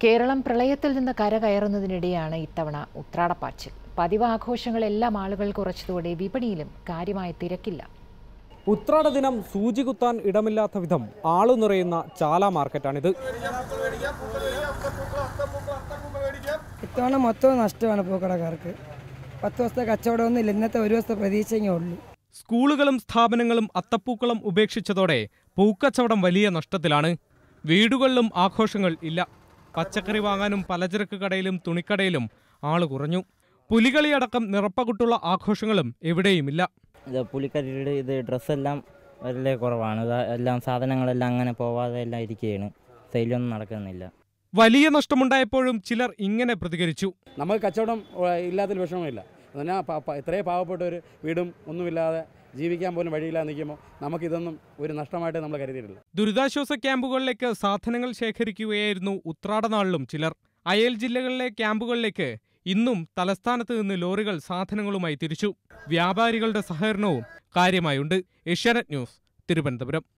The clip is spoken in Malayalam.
കേരളം പ്രളയത്തിൽ നിന്ന് കരകയറുന്നതിനിടെയാണ് ഇത്തവണ ഉത്രാടപ്പാച്ചിൽ പതിവ് ആഘോഷങ്ങളെല്ലാം ആളുകൾ കുറച്ചതോടെ വിപണിയിലും കാര്യമായ തിരക്കില്ല ഉത്രാട ദിനം സൂചി കുത്താൻ ഇടമില്ലാത്ത വിധം ആളു നിറയുന്ന ചാല മാർക്കറ്റാണിത് ഇത്തവണ മൊത്തം നഷ്ടമാണ് പൂക്കടക്കാർക്ക് പത്ത് ദിവസത്തെ കച്ചവടമൊന്നുമില്ല ഇന്നത്തെ ഒരു ദിവസത്തെ പ്രതീക്ഷയേ ഉള്ളൂ സ്കൂളുകളും സ്ഥാപനങ്ങളും അത്തപ്പൂക്കളം ഉപേക്ഷിച്ചതോടെ പൂക്കച്ചവടം വലിയ നഷ്ടത്തിലാണ് വീടുകളിലും ആഘോഷങ്ങൾ ഇല്ല പച്ചക്കറി വാങ്ങാനും പലചരക്ക് കടയിലും തുണിക്കടയിലും ആള് കുറഞ്ഞു പുലികളിയടക്കം നിറപ്പകുട്ടുള്ള ആഘോഷങ്ങളും എവിടെയുമില്ല ഇത് പുലിക്കരിയുടെ ഇത് ഡ്രസ്സെല്ലാം വളരെ കുറവാണ് ഇത് എല്ലാം സാധനങ്ങളെല്ലാം അങ്ങനെ പോവാതെ എല്ലാം ഇരിക്കുകയാണ് സെയിലൊന്നും നടക്കുന്നില്ല വലിയ നഷ്ടമുണ്ടായപ്പോഴും ചിലർ ഇങ്ങനെ പ്രതികരിച്ചു നമുക്ക് കച്ചവടം ഏഹ്, ഇല്ലാത്തൊരു വിഷമമില്ല എന്നാൽ ഇത്രയും പാവപ്പെട്ട ഒരു വീടും ഒന്നുമില്ലാതെ ജീവിക്കാൻ പോലും വഴിയില്ലാതെ നിൽക്കുമ്പോൾ നമുക്കിതൊന്നും ഒരു നഷ്ടമായിട്ട് നമ്മൾ കരുതിയിട്ടില്ല ദുരിതാശ്വാസ ക്യാമ്പുകളിലേക്ക് സാധനങ്ങൾ ശേഖരിക്കുകയായിരുന്നു ഉത്രാടനാളിലും ചിലർ അയൽ ജില്ലകളിലെ ക്യാമ്പുകളിലേക്ക് ഇന്നും തലസ്ഥാനത്ത് നിന്ന് ലോറികൾ സാധനങ്ങളുമായി തിരിച്ചു വ്യാപാരികളുടെ സഹകരണവും കാര്യമായുണ്ട് ഏഷ്യാനെറ്റ് ന്യൂസ് തിരുവനന്തപുരം